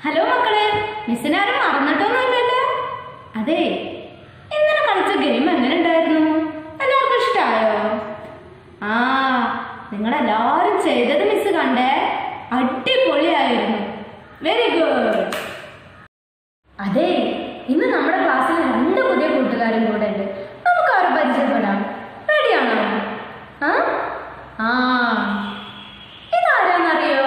Hello മക്കളെ മിസ്സിനാരും മറന്നിട്ടൊന്നുമില്ലല്ലോ അതെ ഇന്നലെ കളിച്ച ഗെയിം എങ്ങനെ ഉണ്ടായിരുന്നു എല്ലാവർക്കും ഇഷ്ടമായോ ആ നിങ്ങളെല്ലാവരും ചെയ്തത് മിസ് കണ്ടേ അടിപൊളിയായിരുന്നു വെരി ഗുഡ് അതെ ഇന്ന് നമ്മുടെ ക്ലാസ്സിൽ രണ്ട് പുതിയ കൂട്ടുകാരും കൂടെ ഉണ്ട് നമുക്ക് അവരെ പരിചയപ്പെടാം റെഡിയാണോ ആ ആ ഇതാരാന്നറിയോ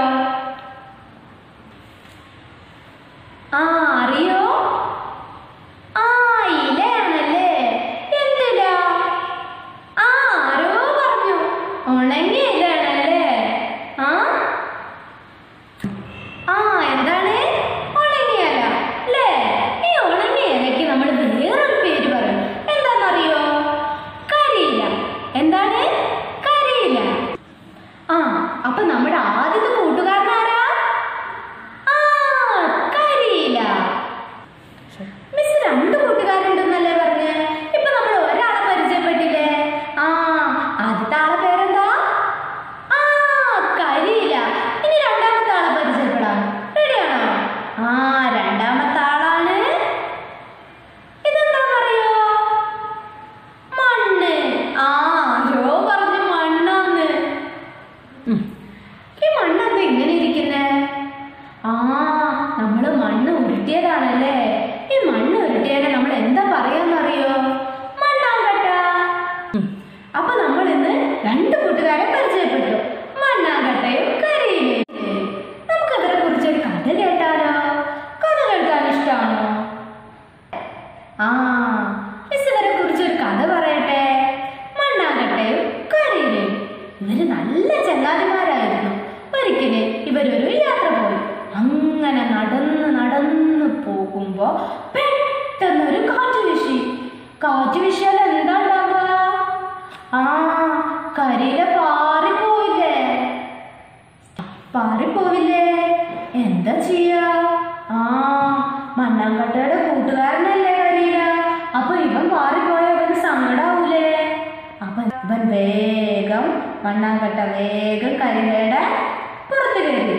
ആ അറിയോ ആ ഇലയാണല്ലേ എന്തില ആ ആരോ പറഞ്ഞു ഉണങ്ങിയ ഇലയാണല്ലേ ആ ആ എന്താണ് ഉണങ്ങിയ ഇല അല്ലേ ഈ ഉണങ്ങിയ ഇലയ്ക്ക് നമ്മൾ വേറൊരു പേര് പറയും എന്താണെന്നറിയോ കരിയില എന്താണ് കരിയില ആ അപ്പൊ നമ്മുടെ ആദ്യത്തെ കൂട്ടുകാരനാരാ ആ കരിയില മിസ് രണ്ട് കൂട്ടുകാരുണ്ടെന്നല്ലേ പറഞ്ഞേ ഇപ്പൊ നമ്മൾ ഒരാളെ പരിചയപ്പെട്ടില്ലേ ആ ആദ്യത്തെ ആളെ പേരെന്താ ആ കരിയില ഇനി രണ്ടാമത്തെ ആളെ പരിചയപ്പെടാം റെഡിയാണോ ആ രണ്ടാമത്തെ ആളാണ് ഇതെന്താണെന്നറിയോ മണ്ണ് ആ ആരോ പറഞ്ഞു മണ്ണാന്ന് ഉം. ഈ മണ്ണെന്താ ഇങ്ങനെ ഇരിക്കുന്നേ ആ നമ്മള് മണ്ണ് ഉരുട്ടിയതാണല്ലേ ഈ മണ്ണ് ഉരുട്ടിയാലെ നമ്മൾ എന്താ പറയാന്നറിയോ മണ്ണാങ്കട്ട ഉം. അപ്പൊ നമ്മൾ ഇന്ന് രണ്ട് കൂട്ടുകാരെ പരിചയപ്പെട്ടു മണ്ണാങ്കട്ടയും കരയിലും നമുക്ക് അവരെ കുറിച്ച് ഒരു കഥ കേട്ടാലോ കഥ കേൾക്കാൻ ഇഷ്ടമാണോ ആ മിസ് ഇവരെ കുറിച്ച് ഒരു കഥ പറയട്ടെ മണ്ണാങ്കട്ടയും കരയിലും ഇവര് നല്ല ചങ്ങാതിമാരായിരുന്നു ഒരിക്കല് ഇവരൊരു യാത്ര പോയി അങ്ങനെ നടന്ന് നടന്ന് പോകുമ്പോ പെട്ടെന്നൊരു കാറ്റ് വീശി കാറ്റ് വീശിയാൽ എന്താ ഉണ്ടാവുക ആ കരിയില പാറിപ്പോയില്ലേ പാറിപ്പോവില്ലേ എന്താ ചെയ്യാ ആ മണ്ണാങ്കട്ടയുടെ കൂട്ടുകാരനല്ലേ കരിയില അപ്പൊ ഇവൻ പാറിപ്പോയ അവന് സങ്കടാവൂലേ അപ്പൊ ഇവൻ വേഗം മണ്ണാങ്കട്ട വേഗം കരിയിലയുടെ പുറത്ത് കയറി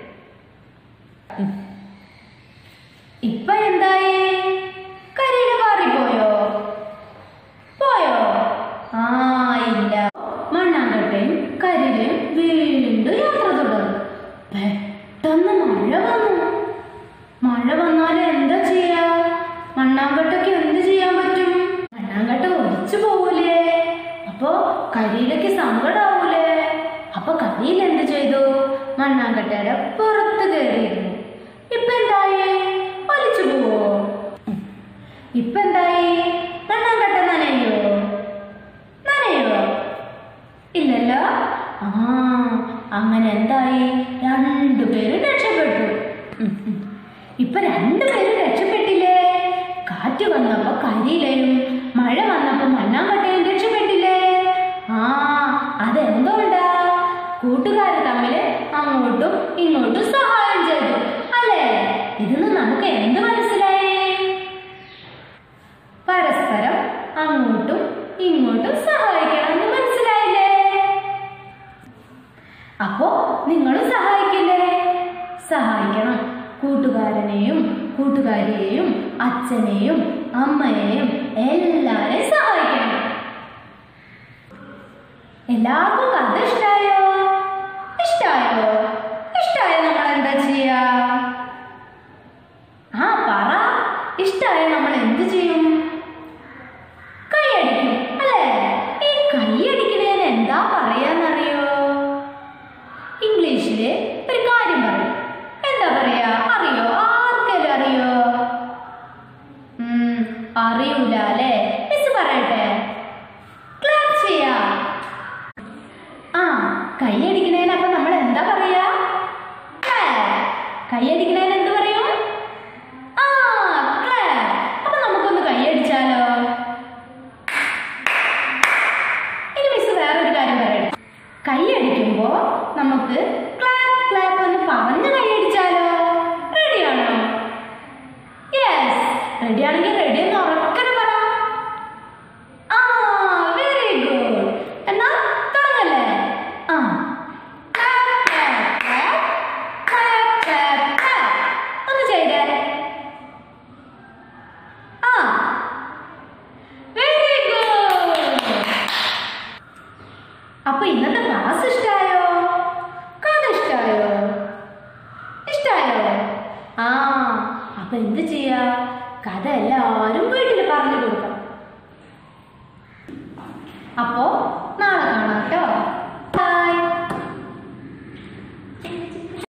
ഇപ്പൊ എന്തായി കരിയില പാറിപ്പോയോ പോയോ ആ ഇല്ല മണ്ണാങ്കട്ടയും കരിയിലയും വീണ്ടും യാത്ര തുടർന്നു പെട്ടെന്ന് മഴ വന്നു മഴ വന്നാൽ എന്താ ചെയ്യാ മണ്ണാങ്കട്ടയ്ക്ക് എന്ത് ചെയ്യാൻ പറ്റും മണ്ണാങ്കട്ട ഒലിച്ചു പോവൂലേ അപ്പൊ കരിയിലക്ക് സങ്കടാവൂലേ അപ്പൊ കരിയിൽ എന്ത് ചെയ്തു മണ്ണാങ്കട്ടയുടെ പുറത്ത് കയറിയിരുന്നു ഇപ്പൊ എന്തായി ഒലിച്ചു പോവോ ഉം. ഇപ്പൊ എന്തായി മണ്ണാങ്കട്ട നനയോ നനയോ ഇല്ലല്ലോ ആ അങ്ങനെ എന്തായി രണ്ടുപേരും രക്ഷപ്പെട്ടു ഉം, ഉം. ഇപ്പൊ രണ്ടുപേരും രക്ഷപ്പെട്ടില്ലേ കാറ്റ് വന്നപ്പോ കരിയിലയും മഴ വന്നപ്പോ മണ്ണാങ്കട്ടയും രക്ഷപ്പെട്ടില്ലേ ആ അതെന്തുകൊണ്ടാ കൂട്ടുകാർ തമ്മിൽ അങ്ങോട്ടും ഇങ്ങോട്ടും സഹായം ചെയ്തു അല്ലേ ഇതിന്ന് നമുക്ക് എന്ത് മനസ്സിലായി പരസ്പരം അങ്ങോട്ടും ഇങ്ങോട്ടും സഹായിക്കണം എന്ന് മനസ്സിലായില്ലേ അപ്പോ നിങ്ങളും സഹായിക്കില്ലേ സഹായിക്കണം കൂട്ടുകാരനെയും കൂട്ടുകാരിയെയും അച്ഛനെയും അമ്മയെയും എല്ലാരെയും സഹായിക്കണം എല്ലാവർക്കും കഥ ഇഷ്ടായോ ഇഷ്ടായോ ഇഷ്ടായോ നമ്മൾ എന്താ ചെയ്യാ ആ പറ ഇഷ്ടായോ നമ്മൾ എന്ത് ചെയ്യും കൈയടിക്കും അല്ലേ ഈ കൈയടിക്കണേന് എന്താ പറയാന്നറിയോ ഇംഗ്ലീഷില് ഒരു കാര്യം പറയും എന്താ പറയാ അറിയോ ആർക്കെങ്കിലും അറിയോ ഉം, അറിയൂല അല്ലേ മിസ് പറയട്ടെ ക്ലാപ്പ് ചെയ്യാ ആ കൈയടിക്കണേന് അപ്പൊ നമ്മൾ എന്താ പറയാ Clap. കൈയടിക്കണേന് എന്ത് പറയും ആ clap. അപ്പൊ നമുക്കൊന്ന് കൈയടിച്ചാലോ ഇനി മിസ് വേറൊരു കാര്യം പറയട്ടെ കൈയടിക്കുമ്പോ നമുക്ക് ക്ലാപ്പ് ക്ലാപ്പ് എന്ന് പറഞ്ഞ് കൈയടിച്ചാലോ റെഡിയാണോ യെസ് റെഡിയാണെങ്കിൽ റെഡി എന്ന് ഉറക്കനെ പറ ആ വെരി ഗുഡ് എന്നാ തുടങ്ങല്ലേ ആ clap, clap, clap, clap, clap, clap. ഒന്ന് ചെയ്യ്. അപ്പൊ ഇന്നത്തെ ക്ലാസ് ഇഷ്ടായോ കഥ ഇഷ്ടായോ ഇഷ്ടായോ ആ അപ്പൊ എന്ത് ചെയ്യാ കഥ എല്ലാവരും വീട്ടിൽ പറഞ്ഞു കൊടുക്കണം അപ്പോ നാളെ കാണാം കേട്ടോ